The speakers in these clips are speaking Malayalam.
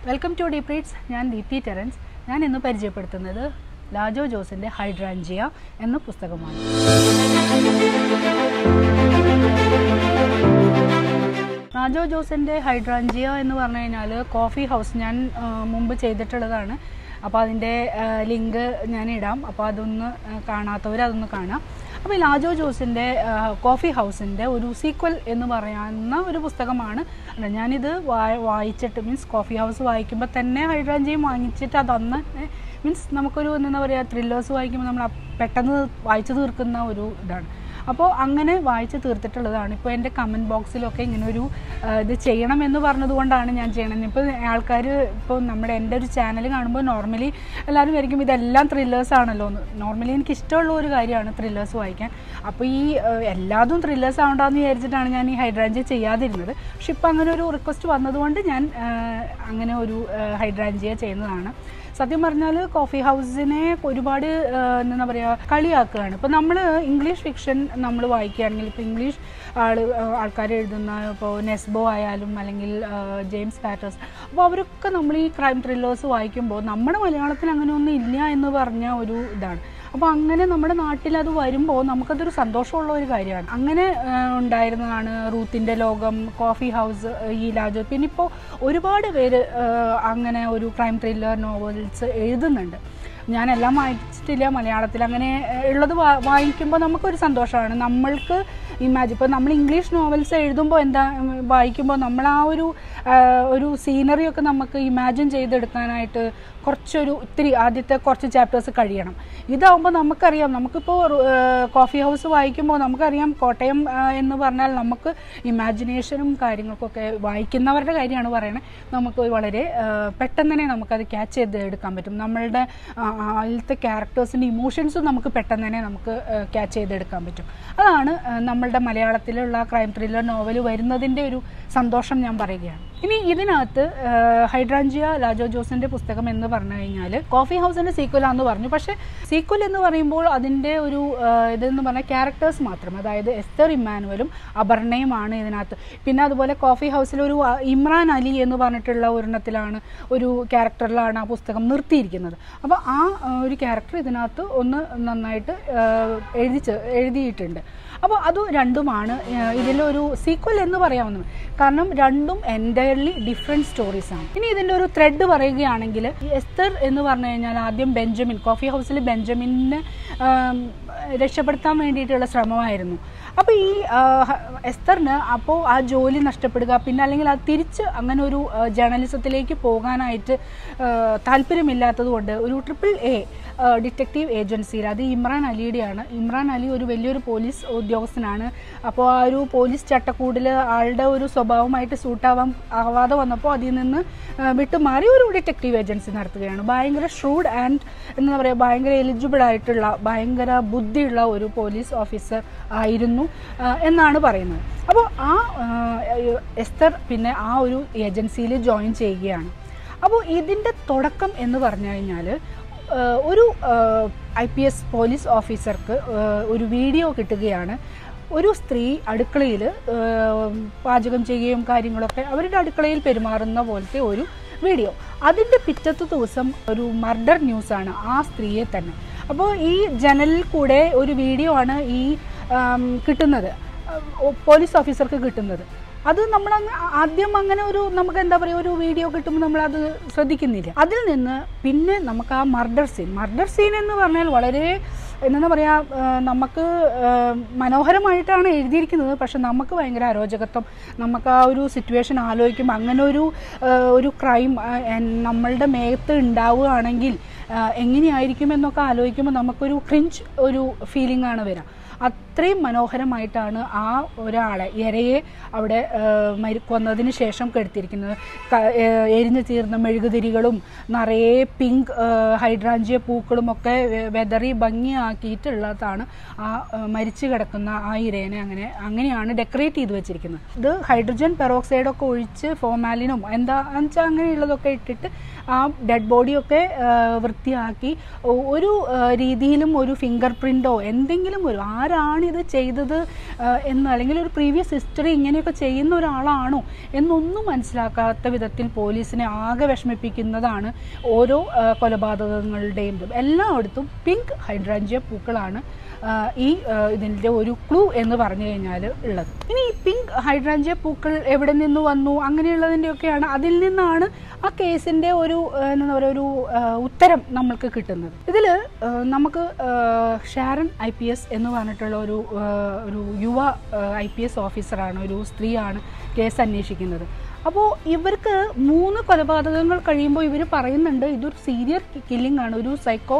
വെൽക്കം ടു ഡീപ് റീഡ്സ് ഞാൻ ദീപ്തി ടെറൻസ് ഞാൻ ഇന്ന് പരിചയപ്പെടുത്തുന്നത് ലാജോ ജോസിൻ്റെ ഹൈഡ്രാഞ്ചിയ എന്ന പുസ്തകമാണ് ലാജോ ജോസിൻ്റെ ഹൈഡ്രാഞ്ചിയ എന്ന് പറഞ്ഞു കഴിഞ്ഞാൽ കോഫി ഹൗസ് ഞാൻ ആ, മുമ്പ് ചെയ്തിട്ടുള്ളതാണ് അപ്പോൾ അതിൻ്റെ ലിങ്ക് ഞാൻ ഇടാം അപ്പോൾ അതൊന്ന് ആ, കാണാത്തവർ അതൊന്ന് കാണാം അപ്പോൾ ഈ ലാജോ ജോസിൻ്റെ ആ, കോഫി ഹൗസിൻ്റെ ഒരു സീക്വൽ എന്ന് പറയുന്ന ഒരു പുസ്തകമാണ് അല്ല, ഞാനിത് വായ വായിച്ചിട്ട് മീൻസ് കോഫി ഹൗസ് വായിക്കുമ്പോൾ തന്നെ ഹൈഡ്രാഞ്ചിയും വാങ്ങിച്ചിട്ട് അതന്ന് മീൻസ് നമുക്കൊരു എന്താ പറയുക ത്രില്ലേഴ്സ് വായിക്കുമ്പോൾ നമ്മൾ അ- പെട്ടെന്ന് വായിച്ചു തീർക്കുന്ന ഒരു ഇതാണ് അപ്പോൾ അങ്ങനെ വായിച്ച് തീർത്തിട്ടുള്ളതാണ് ഇപ്പോൾ എൻ്റെ കമൻറ്റ് ബോക്സിലൊക്കെ ഇങ്ങനെ ഒരു ആ, ഇത് ചെയ്യണം എന്ന് പറഞ്ഞതുകൊണ്ടാണ് ഞാൻ ചെയ്യണത് ഇപ്പോൾ ആൾക്കാർ ഇപ്പോൾ നമ്മുടെ എൻ്റെ ഒരു ചാനൽ കാണുമ്പോൾ നോർമലി എല്ലാവരും വിചാരിക്കും ഇതെല്ലാം ത്രില്ലേഴ്സ് ആണല്ലോ എന്ന് നോർമലി എനിക്ക് ഇഷ്ടമുള്ള ഒരു കാര്യമാണ് ത്രില്ലേഴ്സ് വായിക്കാൻ അപ്പോൾ ഈ ആ, എല്ലാതും ത്രില്ലേഴ്സ് ആവണ്ടെന്ന് വിചാരിച്ചിട്ടാണ് ഞാൻ ഈ ഹൈഡ്രാഞ്ചിയ ചെയ്യാതിരുന്നത് പക്ഷെ ഇപ്പോൾ അങ്ങനെ ഒരു റിക്വസ്റ്റ് വന്നതുകൊണ്ട് ഞാൻ ആ, അങ്ങനെ ഒരു ഹൈഡ്രാഞ്ചിയ ചെയ്യുന്നതാണ് സത്യം പറഞ്ഞാൽ കോഫി ഹൗസിനെ ഒരുപാട് ആ, എന്താ പറയുക കളിയാക്കുകയാണ് ഇപ്പോൾ നമ്മൾ ഇംഗ്ലീഷ് ഫിക്ഷൻ നമ്മൾ വായിക്കുകയാണെങ്കിൽ ഇപ്പോൾ ഇംഗ്ലീഷ് ആൾ ആൾക്കാർ എഴുതുന്ന ഇപ്പോൾ നെസ്ബോ ആയാലും അല്ലെങ്കിൽ ആ, ജെയിംസ് പാറ്റേഴ്സ് അപ്പോൾ അവരൊക്കെ നമ്മൾ ഈ ക്രൈം ത്രില്ലേഴ്സ് വായിക്കുമ്പോൾ നമ്മുടെ മലയാളത്തിൽ അങ്ങനെ ഒന്നും ഇല്ല എന്ന് പറഞ്ഞ ഒരു ഇതാണ് അപ്പോൾ അങ്ങനെ നമ്മുടെ നാട്ടിൽ അത് വരുമ്പോൾ നമുക്കതൊരു സന്തോഷമുള്ള ഒരു കാര്യമാണ് അങ്ങനെ ആ, ഉണ്ടായിരുന്നതാണ് റൂത്തിൻ്റെ ലോകം കോഫി ഹൗസ് ഈ ലാജോ പിന്നെ ഇപ്പോൾ ഒരുപാട് പേര് ആ, അങ്ങനെ ഒരു ക്രൈം ത്രില്ലർ നോവൽസ് എഴുതുന്നുണ്ട് ഞാനെല്ലാം വായിച്ചിട്ടില്ല മലയാളത്തിൽ അങ്ങനെ ഏഹ്, ഉള്ളത് വാ വായിക്കുമ്പോൾ നമുക്കൊരു സന്തോഷമാണ് നമ്മൾക്ക് ഇമാജിൻ ഇപ്പോൾ നമ്മൾ ഇംഗ്ലീഷ് നോവൽസ് എഴുതുമ്പോൾ എന്താ ഉം, വായിക്കുമ്പോൾ നമ്മൾ ആ ഒരു ആ, ഒരു സീനറിയൊക്കെ നമുക്ക് ഇമാജിൻ ചെയ്തെടുക്കാനായിട്ട് കുറച്ചൊരു ഇത്തിരി ആദ്യത്തെ കുറച്ച് ചാപ്റ്റേഴ്സ് കഴിയണം ഇതാവുമ്പോൾ നമുക്കറിയാം നമുക്കിപ്പോൾ കോഫി ഹൗസ് വായിക്കുമ്പോൾ നമുക്കറിയാം കോട്ടയം ആ, എന്ന് പറഞ്ഞാൽ നമുക്ക് ഇമാജിനേഷനും കാര്യങ്ങൾക്കൊക്കെ വായിക്കുന്നവരുടെ കാര്യമാണ് പറയണത് നമുക്ക് വളരെ ആ, പെട്ടെന്ന് തന്നെ നമുക്കത് ക്യാച്ച് ചെയ്ത് എടുക്കാൻ പറ്റും നമ്മളുടെ ആ, അതിലത്തെ ക്യാരക്ടേഴ്സിൻ്റെ ഇമോഷൻസും നമുക്ക് പെട്ടെന്ന് തന്നെ നമുക്ക് ക്യാച്ച് ചെയ്തെടുക്കാൻ പറ്റും അതാണ് ആ, നമ്മളുടെ മലയാളത്തിലുള്ള ക്രൈം ത്രില്ലർ നോവൽ വരുന്നതിൻ്റെ ഒരു സന്തോഷം ഞാൻ പറയുകയാണ് ഇനി ഇതിനകത്ത് ആ, ഹൈഡ്രാഞ്ചിയ ലാജോ ജോസിന്റെ പുസ്തകം എന്ന് പറഞ്ഞു കഴിഞ്ഞാൽ കോഫി ഹൗസിന്റെ സീക്വലാന്ന് പറഞ്ഞു പക്ഷേ സീക്വൽ എന്ന് പറയുമ്പോൾ അതിൻ്റെ ഒരു ആ, ഇതെന്ന് പറഞ്ഞാൽ ക്യാരക്ടേഴ്സ് മാത്രം അതായത് എസ്തർ ഇമ്മാനുവലും അപർണയുമാണ് ഇതിനകത്ത് പിന്നെ അതുപോലെ കോഫി ഹൗസിൽ ഒരു ആ, ഇമ്രാൻ അലി എന്ന് പറഞ്ഞിട്ടുള്ള ഒരെണ്ണത്തിലാണ് ഒരു ക്യാരക്ടറിലാണ് ആ പുസ്തകം നിർത്തിയിരിക്കുന്നത് അപ്പോൾ ആ ആ, ഒരു ക്യാരക്ടർ ഇതിനകത്ത് ഒന്ന് നന്നായിട്ട് ആ, എഴുതി ചേ- എഴുതിയിട്ടുണ്ട് അപ്പോൾ അത് രണ്ടുമാണ് ഏഹ്, ഇതിലൊരു സീക്വൽ എന്ന് പറയാവുന്നത് കാരണം രണ്ടും എൻറ്റയർലി ഡിഫറെൻറ്റ് സ്റ്റോറീസാണ് ഇനി ഇതിൻ്റെ ഒരു ത്രെഡ് പറയുകയാണെങ്കിൽ ഈ എസ്തർ എന്ന് പറഞ്ഞു കഴിഞ്ഞാൽ ആദ്യം ബെഞ്ചമിൻ കോഫി ഹൗസിൽ ബെഞ്ചമിനെ ആം, രക്ഷപ്പെടുത്താൻ വേണ്ടിയിട്ടുള്ള ശ്രമമായിരുന്നു അപ്പോൾ ഈ ആ, ഹ- എസ്തറിന് അപ്പോൾ ആ ജോലി നഷ്ടപ്പെടുക പിന്നെ അല്ലെങ്കിൽ അത് തിരിച്ച് അങ്ങനെ ഒരു ആ, ജേർണലിസത്തിലേക്ക് പോകാനായിട്ട് ആ, താല്പര്യമില്ലാത്തത് കൊണ്ട് ഒരു ട്രിപ്പിൾ എ ഡിറ്റക്റ്റീവ് ഏജൻസിയിൽ അത് ഇമ്രാൻ അലിയുടെയാണ് ഇമ്രാൻ അലി ഒരു വലിയൊരു പോലീസ് ഉദ്യോഗസ്ഥനാണ് അപ്പോൾ ആ ഒരു പോലീസ് ചട്ടക്കൂടിൽ ആളുടെ ഒരു സ്വഭാവമായിട്ട് സൂട്ടാവാൻ ആവാതെ വന്നപ്പോൾ അതിൽ നിന്ന് ആ, വിട്ടുമാറി ഒരു ഡിറ്റക്റ്റീവ് ഏജൻസി നടത്തുകയാണ് ഭയങ്കര ഷ്രൂഡ് ആൻഡ് എന്താ പറയുക ഭയങ്കര എലിജിബിൾ ആയിട്ടുള്ള ഭയങ്കര ബുദ്ധിയുള്ള ഒരു പോലീസ് ഓഫീസർ ആയിരുന്നു ആ, എന്നാണ് പറയുന്നത് അപ്പോൾ ആ ആ, എസ്തർ പിന്നെ ആ ഒരു ഏജൻസിയിൽ ജോയിൻ ചെയ്യുകയാണ് അപ്പോൾ ഇതിൻ്റെ തുടക്കം എന്ന് പറഞ്ഞു കഴിഞ്ഞാൽ ഏഹ് ഒരു ഐ പി എസ് പോലീസ് ഓഫീസർക്ക് ഏഹ് ഒരു വീഡിയോ കിട്ടുകയാണ് ഒരു സ്ത്രീ അടുക്കളയിൽ പാചകം ചെയ്യുകയും കാര്യങ്ങളൊക്കെ അവരുടെ അടുക്കളയിൽ പെരുമാറുന്ന പോലത്തെ ഒരു വീഡിയോ അതിൻ്റെ പിറ്റത്തെ ദിവസം ഒരു മർഡർ ന്യൂസാണ് ആ സ്ത്രീയെ തന്നെ അപ്പോൾ ഈ ജനലിൽ കൂടെ ഒരു വീഡിയോ ആണ് ഈ ആം, കിട്ടുന്നത് ഏഹ് പോലീസ് ഓഫീസർക്ക് കിട്ടുന്നത് അത് നമ്മൾ ആദ്യം അങ്ങനെ ഒരു നമുക്ക് എന്താ പറയുക ഒരു വീഡിയോ കിട്ടുമ്പോൾ നമ്മൾ അത് ശ്രദ്ധിക്കുന്നില്ല അതിൽ നിന്ന് പിന്നെ നമുക്ക് ആ മർഡർ സീൻ മർഡർ സീൻ എന്ന് പറഞ്ഞാൽ വളരെ എന്താ പറയുക നമുക്ക് ആ, മനോഹരമായിട്ടാണ് എഴുതിയിരിക്കുന്നത് പക്ഷെ നമുക്ക് ഭയങ്കര അരോചകത്വം നമുക്ക് ആ ഒരു സിറ്റുവേഷൻ ആലോചിക്കുമ്പോൾ അങ്ങനെ ഒരു ആ, ഒരു ക്രൈം നമ്മളുടെ മേത്ത് ഉണ്ടാവുകയാണെങ്കിൽ ആ, എങ്ങനെയായിരിക്കും എന്നൊക്കെ ആലോചിക്കുമ്പോൾ നമുക്കൊരു ക്രിഞ്ച് ഒരു ഫീലിംഗ് ആണ് വരിക അത്രയും മനോഹരമായിട്ടാണ് ആ ഒരാളെ ഇരയെ അവിടെ ഏഹ്, മരി കൊന്നതിന് ശേഷം കെടുത്തിരിക്കുന്നത് ക- ഏഹ്, എരിഞ്ഞു തീർന്ന മെഴുകുതിരികളും നിറയെ പിങ്ക് ഏഹ്, ഹൈഡ്രാഞ്ചിയ പൂക്കളും ഒക്കെ വെ- വെതറി ഭംഗിയാക്കിയിട്ടുള്ളതാണ് ആ ഏഹ്, മരിച്ചു കിടക്കുന്ന ആ ഇരേനെ അങ്ങനെ അങ്ങനെയാണ് ഡെക്കറേറ്റ് ചെയ്ത് വെച്ചിരിക്കുന്നത് ഇത് ഹൈഡ്രജൻ പെറോക്സൈഡൊക്കെ ഒഴിച്ച് ഫോമാലിനും എന്താ വെച്ചാൽ അങ്ങനെയുള്ളതൊക്കെ ഇട്ടിട്ട് ആ ഡെഡ് ബോഡിയൊക്കെ വൃത്തിയാക്കി ഒ- ഒരു ആ, രീതിയിലും ഒരു ഫിംഗർ പ്രിൻറ്റോ എന്തെങ്കിലും ഒരു ആരാണ് ആരാണ് ഇത് ചെയ്തത് ആ, എന്ന് അല്ലെങ്കിൽ ഒരു പ്രീവിയസ് ഹിസ്റ്ററി ഇങ്ങനെയൊക്കെ ചെയ്യുന്ന ഒരാളാണോ എന്നൊന്നും മനസ്സിലാക്കാത്ത വിധത്തിൽ പോലീസിനെ ആകെ വിഷമിപ്പിക്കുന്നതാണ് ഓരോ ആ, കൊലപാതകങ്ങളുടെയും ഇത്. എല്ലായിടത്തും പിങ്ക് ഹൈഡ്രാഞ്ചിയ പൂക്കളാണ് ആ, ഈ ആ, ഇതിൻ്റെ ഒരു ക്ലൂ എന്ന് പറഞ്ഞു കഴിഞ്ഞാൽ ഉള്ളത് ഇനി ഈ പിങ്ക് ഹൈഡ്രാഞ്ചിയ പൂക്കൾ എവിടെ നിന്ന് വന്നു അങ്ങനെയുള്ളതിൻ്റെയൊക്കെയാണ് അതിൽ നിന്നാണ് ആ കേസിൻ്റെ ഒരു ആ, എന്താ പറയുക ഒരു ആ, ഉത്തരം നമ്മൾക്ക് കിട്ടുന്നത് ഇതിൽ നമുക്ക് ആ, ഷാരൺ ഐ പി എസ് എന്ന് പറഞ്ഞിട്ടുള്ള ഒരു ആ, ഒരു യുവ ഐ പി എസ് ഓഫീസറാണ് ഒരു സ്ത്രീയാണ് കേസ് അന്വേഷിക്കുന്നത് അപ്പോൾ ഇവർക്ക് മൂന്ന് കൊലപാതകങ്ങൾ കഴിയുമ്പോൾ ഇവർ പറയുന്നുണ്ട് ഇതൊരു സീരിയർ കില്ലിംഗ് ആണ് ഒരു സൈക്കോ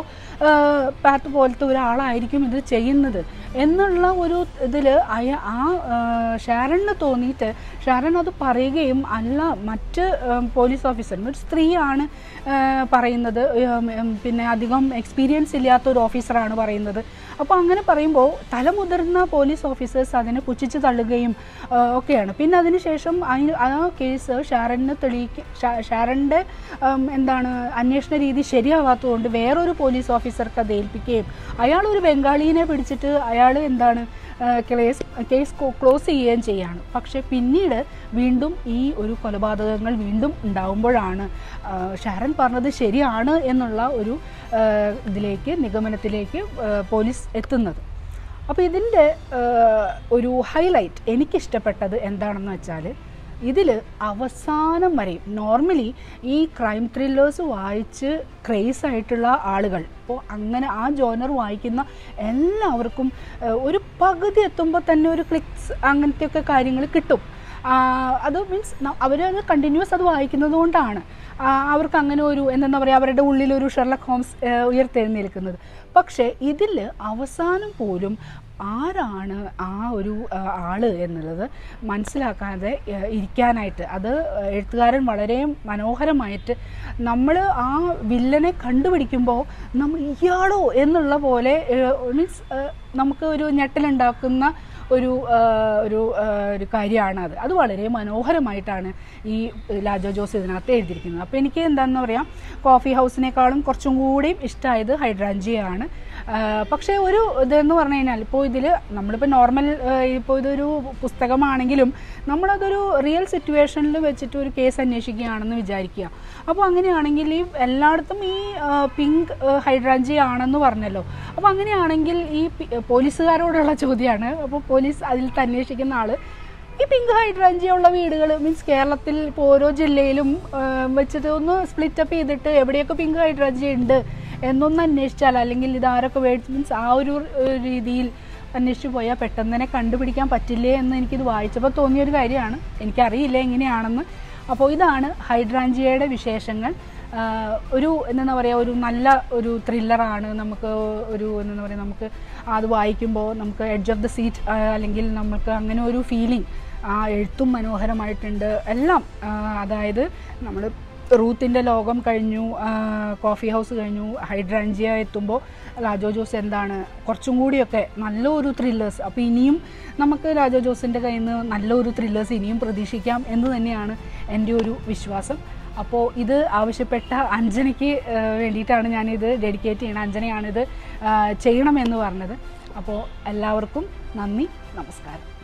പാത്ത് പോലത്തെ ഒരാളായിരിക്കും ഇത് ചെയ്യുന്നത് എന്നുള്ള ഒരു ഇതിൽ അയ ആ ആ, ഷാരണിന് തോന്നിയിട്ട് ഷാരൺ അത് പറയുകയും അല്ല മറ്റ് ഉം, പോലീസ് ഓഫീസർ ഒരു സ്ത്രീയാണ് ആ, പറയുന്നത് ഉം, ഉം, പിന്നെ അധികം എക്സ്പീരിയൻസ് ഇല്ലാത്ത ഒരു ഓഫീസറാണ് പറയുന്നത് അപ്പോൾ അങ്ങനെ പറയുമ്പോൾ തലമുതിർന്ന പോലീസ് ഓഫീസേഴ്സ് അതിനെ പുച്ഛിച്ച് തള്ളുകയും ആ, ഒക്കെയാണ് പിന്നെ അതിനുശേഷം അതിന് ആ കേസ് ഷാരണിന് തെളിയിക്ക ഷാ- ഷാരണിൻ്റെ ഉം, എന്താണ് അന്വേഷണ രീതി ശരിയാവാത്തതുകൊണ്ട് വേറൊരു പോലീസ് ഓഫീസർക്ക് അത് ഏൽപ്പിക്കുകയും അയാൾ ഒരു ബംഗാളിനെ പിടിച്ചിട്ട് അയാൾ എന്താണ് ആ, കേസ് കേസ് ക്ലോസ് ചെയ്യുകയും ചെയ്യാണ് പക്ഷെ പിന്നീട് വീണ്ടും ഈ ഒരു കൊലപാതകങ്ങൾ വീണ്ടും ഉണ്ടാവുമ്പോഴാണ് ആ, ഷാരൻ പറഞ്ഞത് ശരിയാണ് എന്നുള്ള ഒരു ആ, ഇതിലേക്ക് നിഗമനത്തിലേക്ക് ആ, പോലീസ് എത്തുന്നത് അപ്പോൾ ഇതിൻ്റെ ഒരു ഹൈലൈറ്റ് എനിക്കിഷ്ടപ്പെട്ടത് എന്താണെന്ന് വെച്ചാൽ ഇതിൽ അവസാനം വരെയും നോർമലി ഈ ക്രൈം ത്രില്ലേഴ്സ് വായിച്ച് ക്രേസ് ആയിട്ടുള്ള ആളുകൾ ഇപ്പോൾ അങ്ങനെ ആ ജോനർ വായിക്കുന്ന എല്ലാവർക്കും ഏഹ്, ഒരു പകുതി എത്തുമ്പോൾ തന്നെ ഒരു ക്ലിക്സ് അങ്ങനത്തെയൊക്കെ കാര്യങ്ങൾ കിട്ടും ആ, അത് മീൻസ് അവരത് കണ്ടിന്യൂസ് അത് വായിക്കുന്നത് കൊണ്ടാണ് ആ, അവർക്ക് അങ്ങനെ ഒരു എന്താ പറയുക അവരുടെ ഉള്ളിൽ ഒരു ഷെർലക് ഹോംസ് ഏഹ്, ഉയർത്തെഴുന്നേൽക്കുന്നത് പക്ഷേ ഇതിൽ അവസാനം പോലും ആരാണ് ആ ഒരു ആ, ആള് എന്നുള്ളത് മനസ്സിലാക്കാതെ ഏഹ്, ഇരിക്കാനായിട്ട് അത് എഴുത്തുകാരൻ വളരെ മനോഹരമായിട്ട് നമ്മൾ ആ വില്ലനെ കണ്ടുപിടിക്കുമ്പോൾ നമ്മൾ ഇയാളോ എന്നുള്ള പോലെ മീൻസ് നമുക്ക് ഒരു ഞെട്ടലുണ്ടാക്കുന്ന ഒരു ആ, ഒരു ആ, ഒരു കാര്യമാണ് അത് അത് വളരെ മനോഹരമായിട്ടാണ് ഈ ലാജോ ജോസ് ഇതിനകത്ത് എഴുതിയിരിക്കുന്നത് അപ്പോൾ എനിക്ക് എന്താണെന്ന് പറയാം കോഫി ഹൗസിനേക്കാളും കുറച്ചും കൂടിയും ഇഷ്ടമായത് ഹൈഡ്രാഞ്ചിയാണ് ആ, പക്ഷേ ഒരു ഇതെന്ന് പറഞ്ഞു കഴിഞ്ഞാൽ ഇപ്പോൾ ഇതിൽ നമ്മളിപ്പോൾ നോർമൽ ഇപ്പോൾ ഇതൊരു പുസ്തകമാണെങ്കിലും നമ്മളതൊരു റിയൽ സിറ്റുവേഷനിൽ വെച്ചിട്ട് ഒരു കേസ് അന്വേഷിക്കുകയാണെന്ന് വിചാരിക്കുക അപ്പോൾ അങ്ങനെയാണെങ്കിൽ ഈ എല്ലായിടത്തും ഈ പിങ്ക് ഹൈഡ്രാഞ്ചി ആണെന്ന് പറഞ്ഞല്ലോ അപ്പോൾ അങ്ങനെയാണെങ്കിൽ ഈ പി- പോലീസുകാരോടുള്ള ചോദ്യമാണ് അപ്പോൾ പോലീസ് അതിൽ തന്നെ അന്വേഷിക്കുന്ന ആള് ഈ പിങ്ക് ഹൈഡ്രാഞ്ചിയ ഉള്ള വീടുകൾ മീൻസ് കേരളത്തിൽ ഇപ്പോൾ ഓരോ ജില്ലയിലും ആ, വെച്ചിട്ട് ഒന്ന് സ്പ്ലിറ്റ് അപ്പ് ചെയ്തിട്ട് എവിടെയൊക്കെ പിങ്ക് ഹൈഡ്രാഞ്ചിയ ഉണ്ട് എന്നൊന്ന് അന്വേഷിച്ചാൽ അല്ലെങ്കിൽ ഇത് ആരൊക്കെ മേടിച്ച് മീൻസ് ആ ഒരു ഏഹ്, രീതിയിൽ അന്വേഷിച്ച് പോയാൽ പെട്ടെന്ന് തന്നെ കണ്ടുപിടിക്കാൻ പറ്റില്ലേ എന്ന് എനിക്കിത് വായിച്ചപ്പോൾ തോന്നിയൊരു കാര്യമാണ് എനിക്കറിയില്ല എങ്ങനെയാണെന്ന് അപ്പോൾ ഇതാണ് ഹൈഡ്രാഞ്ചിയയുടെ വിശേഷങ്ങൾ ആഹ് ഒരു എന്താ പറയുക ഒരു നല്ല ഒരു ത്രില്ലറാണ് നമുക്ക് ഒരു എന്താ പറയുക നമുക്ക് അത് വായിക്കുമ്പോൾ നമുക്ക് എഡ്ജ് ഓഫ് ദ സീറ്റ് അല്ലെങ്കിൽ നമുക്ക് അങ്ങനെ ഒരു ഫീലിംഗ് ആ എഴുത്തും മനോഹരമായിട്ടുണ്ട് എല്ലാം ആഹ് അതായത് നമ്മൾ റൂത്തിൻ്റെ ലോകം കഴിഞ്ഞു ആഹ് കോഫി ഹൗസ് കഴിഞ്ഞു ഹൈഡ്രാഞ്ചിയ എത്തുമ്പോൾ ലാജോ ജോസ് എന്താണ് കുറച്ചും കൂടിയൊക്കെ നല്ലൊരു ത്രില്ലേഴ്സ് അപ്പോൾ ഇനിയും നമുക്ക് ലാജോ ജോസിൻ്റെ കയ്യിൽ നിന്ന് നല്ലൊരു ത്രില്ലേഴ്സ് ഇനിയും പ്രതീക്ഷിക്കാം എന്ന് തന്നെയാണ് എൻ്റെ ഒരു വിശ്വാസം അപ്പോൾ ഇത് ആവശ്യപ്പെട്ട അഞ്ജനയ്ക്ക് ആഹ് വേണ്ടിയിട്ടാണ് ഞാനിത് ഡെഡിക്കേറ്റ് ചെയ്യണം അഞ്ജനയാണിത് ആഹ് ചെയ്യണമെന്ന് പറഞ്ഞത് അപ്പോൾ എല്ലാവർക്കും നന്ദി നമസ്കാരം